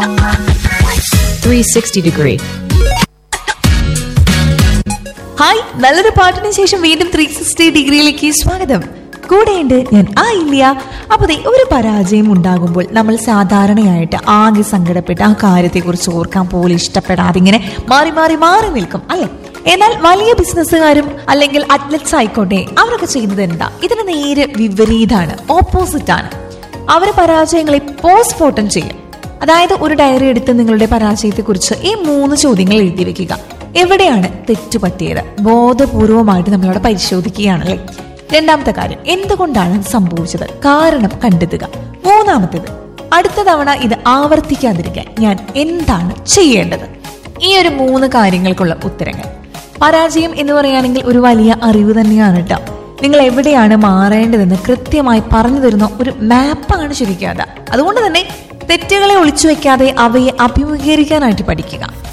360 degree. Hi നല്ലൊരു പാട്ടിന് ശേഷം വീണ്ടും ത്രീ സിക്സ്റ്റി ഡിഗ്രിയിലേക്ക് സ്വാഗതം കൂടെയുണ്ട് ഞാൻ ആ ഇല്ല അപ്പൊ ദേ ഒരു പരാജയം ഉണ്ടാകുമ്പോൾ നമ്മൾ സാധാരണയായിട്ട് ആകെ സങ്കടപ്പെട്ട് ആ കാര്യത്തെക്കുറിച്ച് ഓർക്കാൻ പോലും ഇഷ്ടപ്പെടാതെ ഇങ്ങനെ മാറി മാറി മാറി നിൽക്കും അല്ലെ എന്നാൽ വലിയ ബിസിനസ്സുകാരും അല്ലെങ്കിൽ അത്ലറ്റ്സ് ആയിക്കോട്ടെ അവരൊക്കെ ചെയ്യുന്നത് എന്താ ഇതിന് നേരെ വിപരീതമാണ് ഓപ്പോസിറ്റ് ആണ് അവർ പരാജയങ്ങളെ പോസ്റ്റ്മോർട്ടം ചെയ്യും അതായത് ഒരു ഡയറി എടുത്ത് നിങ്ങളുടെ പരാജയത്തെക്കുറിച്ച് ഈ മൂന്ന് ചോദ്യങ്ങൾ എഴുതി വെക്കുക എവിടെയാണ് തെറ്റുപറ്റിയത് ബോധപൂർവമായിട്ട് നമ്മളവിടെ പരിശോധിക്കുകയാണല്ലേ രണ്ടാമത്തെ കാര്യം എന്തുകൊണ്ടാണ് ഇത് സംഭവിച്ചത് കാരണം കണ്ടെത്തുക മൂന്നാമത്തേത് അടുത്ത തവണ ഇത് ആവർത്തിക്കാതിരിക്കാൻ ഞാൻ എന്താണ് ചെയ്യേണ്ടത് ഈ ഒരു മൂന്ന് കാര്യങ്ങൾക്കുള്ള ഉത്തരങ്ങൾ പരാജയം എന്ന് പറയുകയാണെങ്കിൽ ഒരു വലിയ അറിവ് തന്നെയാണ് കേട്ടോ നിങ്ങൾ എവിടെയാണ് മാറേണ്ടതെന്ന് കൃത്യമായി പറഞ്ഞു തരുന്ന ഒരു മാപ്പാണ് ശരിക്കും അത് അതുകൊണ്ട് തന്നെ തെറ്റുകളെ ഒളിച്ചു വെക്കാതെ അവയെ അഭിമുഖീകരിക്കാനായിട്ട് പഠിക്കുക